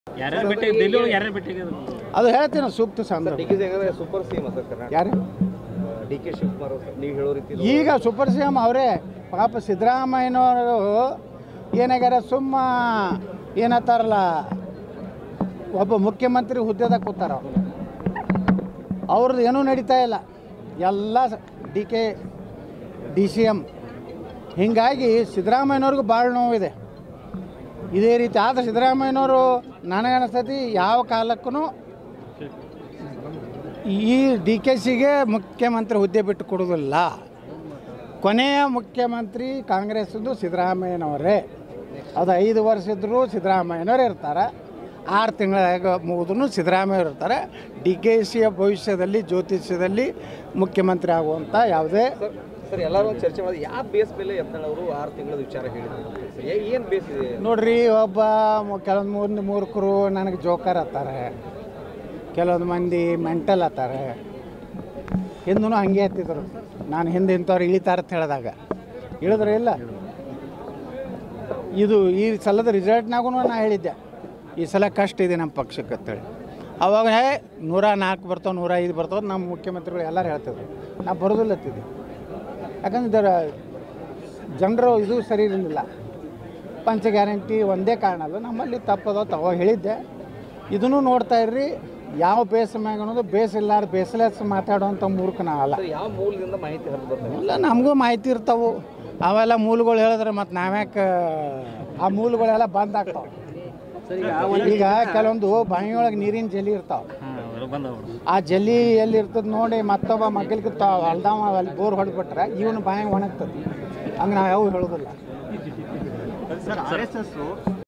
ಯಾರ್ಯಾರು ಭೇಟಿ ಡೆಲ್ಲಿ ಒಳಗೆ ಯಾರ್ಯಾರು ಭೇಟಿ ಅದು ಹೇಳ್ತೀನಿ ಸೂಕ್ತ ಸಂದರ್ಭ ಡಿ ಕೆ ಹೆಂಗಂದ್ರೆ ಸೂಪರ್ ಸಿಎಂ ಸರ್ ಕರ್ನಾಟಕ ಯಾರು ಡಿ ಕೆ ಶಿವಕುಮಾರ್ ಅವರು ನೀವು ಹೇಳೋ ರೀತಿ ಈಗ ಸೂಪರ್ ಸಿ ಎಮ್ ಅವರೇ ಪಾಪ ಸಿದ್ದರಾಮಯ್ಯನವರು ಏನಾಗ್ಯಾರ ಸುಮ್ಮ ಏನತ್ತಾರಲ್ಲ ಒಬ್ಬ ಮುಖ್ಯಮಂತ್ರಿ ಹುದ್ದೆದಾಗ ಕೂತಾರ ಅವ್ರು ಅವ್ರದ್ದು ಏನೂ ನಡೀತಾ ಇಲ್ಲ ಎಲ್ಲ D K D C M ಹೀಗಾಗಿ ಸಿದ್ದರಾಮಯ್ಯನವ್ರಿಗೂ ಭಾಳ ನೋವಿದೆ ಇದೇ ರೀತಿ ಆದರೆ ಸಿದ್ದರಾಮಯ್ಯನವರು ನನಗನ್ನಿಸ್ತೈತಿ ಯಾವ ಕಾಲಕ್ಕೂ ಈ ಡಿ ಕೆ ಸಿಗೆ ಮುಖ್ಯಮಂತ್ರಿ ಹುದ್ದೆ ಬಿಟ್ಟು ಕೊಡೋದಿಲ್ಲ ಕೊನೆಯ ಮುಖ್ಯಮಂತ್ರಿ ಕಾಂಗ್ರೆಸ್ದು ಸಿದ್ದರಾಮಯ್ಯನವರೇ ಅದು ಐದು ವರ್ಷ ಇದ್ದರೂ ಸಿದ್ದರಾಮಯ್ಯನವರೇ ಇರ್ತಾರೆ ಆರು ತಿಂಗಳಾಗ ಮುಗಿದ್ರು ಸಿದ್ದರಾಮಯ್ಯ ಇರ್ತಾರೆ ಡಿ ಕೆ ಸಿಯ ಭವಿಷ್ಯದಲ್ಲಿ ಜ್ಯೋತಿಷ್ಯದಲ್ಲಿ ಮುಖ್ಯಮಂತ್ರಿ ಆಗುವಂಥ ಯಾವುದೇ ಸರ್ ಸರ್ ಎಲ್ಲರೂ ಒಂದು ಚರ್ಚೆ ಮಾಡಿ ಯಾವ ಬೇಸ್ ಮೇಲೆ ಯತ್ನಾಳ್ ಅವರು ಆರು ತಿಂಗಳ ವಿಚಾರ ಹೇಳಿದ್ರು ಸರ್ ಏನು ಬೇಸ್ ಇದೆ ನೋಡ್ರಿ ಒಬ್ಬ ಮು- ಕೆಲವೊಂದು ಮೂರು ಮೂರ್ಖರು ನನಗೆ ಜೋಕರ್ ಅತ್ತಾರೆ ಕೆಲವೊಂದು ಮಂದಿ ಮೆಂಟಲ್ ಅತ್ತಾರೆ ಹಿಂದೂ ಹಂಗೆ ಹತ್ತಿದ್ರು ನಾನು ಹಿಂದೆ ಇಂಥವ್ರು ಇಳಿತಾರೆ ಅಂತ ಹೇಳಿದಾಗ ಇಳಿದ್ರೆ ಇಲ್ಲ ಇದು ಈ ಸಲದ ರಿಸಲ್ಟ್ನಾಗೂ ನಾ ಹೇಳಿದ್ದೆ ಈ ಸಲ ಕಷ್ಟ ಇದೆ ನಮ್ಮ ಪಕ್ಷಕ್ಕೆ ಅಂತೇಳಿ ಅವಾಗ ಹೇ ನೂರ ನಾಲ್ಕು ಬರ್ತಾವೆ ನೂರ ಐದು ಬರ್ತಾವೆ ನಮ್ಮ ಮುಖ್ಯಮಂತ್ರಿಗಳು ಎಲ್ಲರೂ ಹೇಳ್ತಿದ್ರು ನಾ ಬರೋದಿಲ್ಲತ್ತಿದ್ದೆ ಯಾಕಂದ್ರೆ ಇದರ ಜನರು ಇದು ಸರಿ ಇರಲಿಲ್ಲ ಪಂಚ ಗ್ಯಾರಂಟಿ ಒಂದೇ ಕಾರಣ ಅಲ್ಲ ನಮ್ಮಲ್ಲಿ ತಪ್ಪದ ತಗೋ ಹೇಳಿದ್ದೆ ಇದನ್ನು ನೋಡ್ತಾ ಇರ್ರಿ ಯಾವ ಬೇಸ್ ಮ್ಯಾಗ ಅನ್ನೋದು ಬೇಸ್ ಇಲ್ಲಾರ ಬೇಸ್ಲೆಸ್ ಮಾತಾಡುವಂಥ ಮೂರ್ಖ ನಾವಲ್ಲ ಸರ್ ಯಾವ ಮೂಲದಿಂದ ಮಾಹಿತಿ ಹರಿದು ಬರ್ತಾರೆ ಇಲ್ಲ ನಮಗೂ ಮಾಹಿತಿ ಇರ್ತಾವು ಅವೆಲ್ಲ ಮೂಲಗಳು ಹೇಳಿದ್ರೆ ಮತ್ತು ನಾವ್ಯಾಕೆ ಆ ಮೂಲಗಳೆಲ್ಲ ಬಂದ್ ಆಗ್ತಾವೆ ಈಗ ಕೆಲವೊಂದು ಬಾವಿಯೊಳಗೆ ನೀರಿನ ಜಲಿ ಇರ್ತಾವೆ ಹಾಂ ಬಂದವರು ಆ ಜಲ್ಲಿ ಎಲ್ಲಿ ಇರ್ತದೆ ನೋಡಿ ಮತ್ತೊಬ್ಬ ಮಗ್ಗಲಿಗೆ ಹೊಲ್ದಾವ ಅಲ್ಲಿ ಬೋರ್ ಹೊಡೆದ್ಬಿಟ್ರೆ ಇವನು ಬಾಯಿ ಒಣಗ್ತದೆ ಹಂಗೆ ನಾವು ಯಾವ ಹೇಳೋದಿಲ್ಲ ಸರ್ ಆರ್ ಎಸ್ ಎಸ್